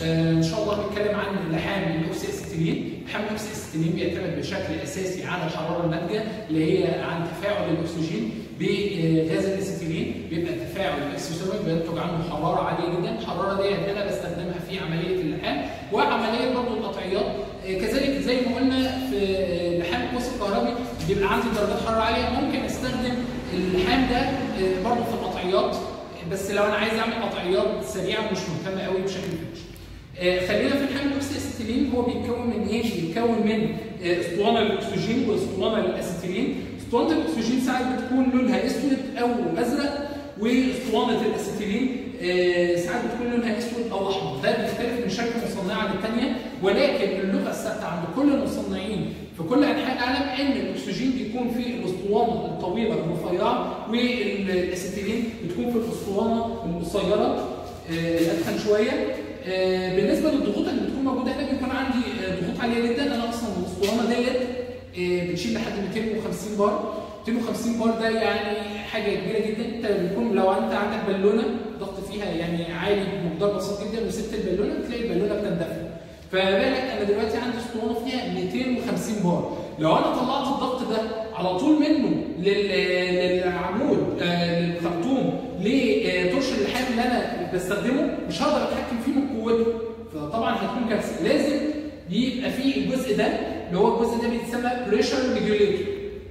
آه، ان شاء الله هنتكلم عن اللحام الاوكسي اسيتيلين لحام الاوكسي اسيتيلين بيعتمد بشكل اساسي على الحراره الناتجه اللي هي عن تفاعل الاكسجين بغاز الاسيتيلين بيبقى التفاعل الاكسسواري بينتج عنه حراره عاليه جدا الحراره دي انا بستخدمها في عمليه اللحام وعمليه برضه القطعيات آه، كذلك زي ما قلنا في آه، لحام القوس الكهربي بيبقى عندي درجات حراره عاليه ممكن استخدم اللحام ده آه، برضه في القطعيات بس لو انا عايز اعمل قطعيات سريعه ومش مهتمه قوي بشكل فينش. آه، خلينا في الحمل الاكسيتيلين هو بيتكون من ايه؟ بيتكون من آه، اسطوانه للاكسجين واسطوانه للاسيتيلين. اسطوانه الاكسجين ساعات بتكون لونها اسود او ازرق واسطوانه الاسيتيلين آه، ساعات بتكون لونها اسود او احمر، ده بيختلف من شركه مصنعه للثانيه ولكن اللغه الثابته عند كل المصنعين في كل انحاء العالم ان الاكسجين بيكون في الاسطوانه الطويله الرفيعه والاسيتيلين بتكون في الاسطوانه القصيره آه، الادخن شويه آه، بالنسبه للضغوط اللي بتكون موجوده هنا بيكون عندي آه، ضغوط عاليه جدا انا اصلا الاسطوانه ديت آه، بتشيل لحد 250 بار 250 بار ده يعني حاجه كبيره جدا انت بيكون لو انت عندك بالونه ضغط فيها يعني عالي بمقدار بسيط جدا وسبت البالونه تلاقي البالونه بتندفع فبالك انا دلوقتي عندي اسطوانه فيها 250 بار لو انا طلعت الضغط ده على طول منه لل- للعمود آه، للخرطوم لترش اللحام اللي انا بستخدمه مش هقدر اتحكم فيه من قوته فطبعا هتكون كارثه لازم يبقى فيه الجزء ده اللي هو الجزء ده بيتسمى بريشر ريجوليتور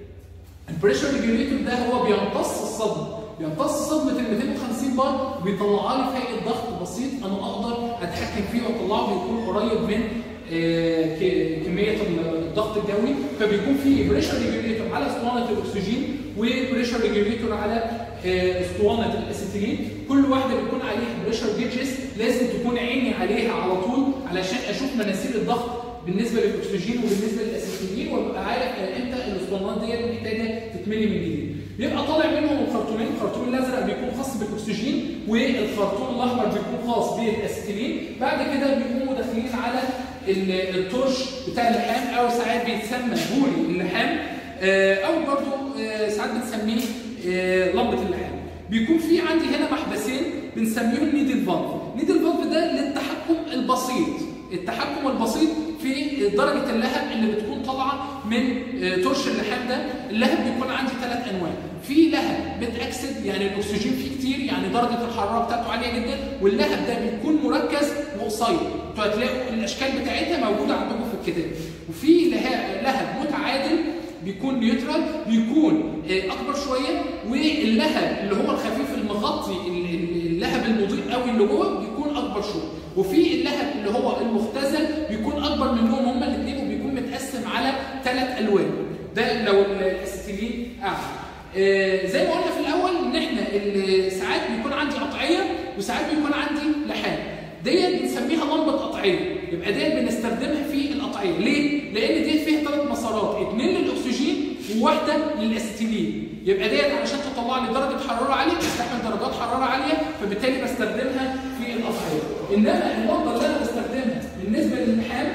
البريشر ريجوليتور ده هو بيمتص الصدمه بيمتص صدمه ال 250 بار بيطلع لي فائق ضغط بسيط انا اقدر اتحكم فيه واطلعه بيكون قريب من آه، ك- كميه الضغط الجوي فبيكون في بريشر ريجوليتور على اسطوانه الاكسجين وبريشر ريجوليتور على آه، اسطوانه الاسيتيلين كل واحده بيكون عليها بريشر جيجز لازم تكون عيني عليها على طول علشان اشوف مناسيب الضغط بالنسبه للاكسجين وبالنسبه للاسيتيلين وابقى عارف امتى الاسطوانات ديت محتاجه تتملي من جديد. يبقى طالع منهم خرطومين، الخرطوم الازرق بيكون خاص بالاكسجين والخرطوم الاحمر بيكون خاص بالاسيتيلين، بعد كده بيقوموا داخلين على ال- الترش بتاع اللحام او ساعات بيتسمى بولي اللحام آه، او برضه آه، ساعات بنسميه آه، لمبه اللحام. بيكون في عندي هنا محبسين بنسميهم نيدل فالف، نيدل فالف ده للتحكم البسيط التحكم البسيط في درجه اللهب اللي بتكون طالعه من آه، ترش اللحام ده اللهب بيكون عندي ثلاث انواع في لهب متاكسد يعني الاكسجين فيه كتير يعني درجه الحراره بتاعته عاليه جدا واللهب ده بيكون مركز وقصير انتوا هتلاقوا الاشكال بتاعتها موجوده عندكم في الكتاب وفي لها- لهب متعادل بيكون نيوترال بيكون آه، اكبر شويه واللهب اللي هو الخفيف المغطي ال- ال- اللهب المضيء قوي اللي جوه بيكون اكبر شويه وفي اللهب اللي هو المختزل بيكون اكبر منهم هما الاثنين وبيكون متقسم على ثلاث الوان ده لو الاسيتيلين اعلى آه، زي ما قلنا في الاول ان احنا ال- ساعات بيكون عندي قطعيه وساعات بيكون عندي لحام ديت بنسميها لمبه قطعيه يبقى ديت بنستخدمها في القطعيه ليه؟ لان ديت فيها ثلاث مسارات اثنين للاكسجين وواحده للاسيتيلين يبقى ديت علشان تطلع لي درجه حراره عاليه تستحمل درجات حراره عاليه فبالتالي بستخدمها في القطعيه انما اللمبه اللي انا بستخدمها بالنسبه للحام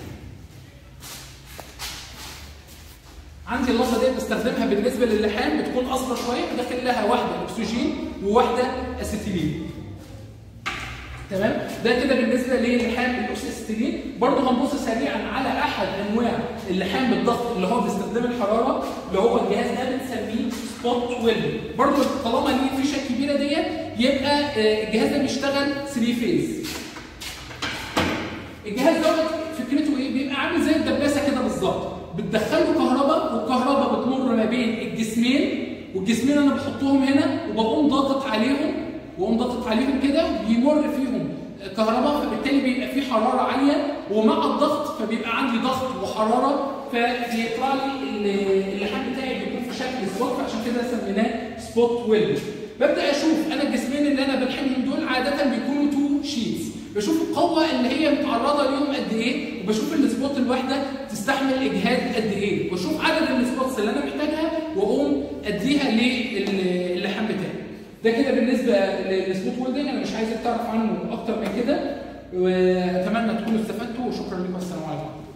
عندي اللمبه ديت بستخدمها بالنسبه للحام بتكون اصغر شويه داخل لها واحده اكسجين وواحده اسيتيلين تمام ده كده بالنسبه للحام الاكسيستيلين برضه هنبص سريعا على احد انواع اللحام بالضغط اللي هو باستخدام الحراره اللي هو الجهاز ده بنسميه سبوت ويل برضه طالما ليه فيشه كبيره ديت يبقى آه، الجهاز ده بيشتغل 3 فيز الجهاز دوت فكرته ايه؟ بيبقى عامل زي الدباسه كده بالظبط بتدخله كهرباء والكهرباء بتمر ما بين الجسمين والجسمين انا بحطهم هنا وبقوم ضاغط عليهم واقوم ضاغط عليهم كده بيمر فيهم كهرباء فبالتالي بيبقى في حراره عاليه ومع الضغط فبيبقى عندي ضغط وحراره فبيطلع لي ال- اللحام بتاعي بيكون في شكل سبوت فعشان كده سميناه سبوت ويل ببدا اشوف انا الجسمين اللي انا بلحمهم دول عاده بيكونوا تو شيتس بشوف القوه اللي هي متعرضه ليهم قد ايه وبشوف السبوت الواحده تستحمل اجهاد قد ايه واشوف عدد السبوتس اللي انا محتاجها واقوم اديها للحام بتاعي ده كده بالنسبه للسبوت ويلدنج انا مش عايزك تعرف عنه اكتر من كده واتمنى تكونوا استفدتوا وشكرا لكم السلام عليكم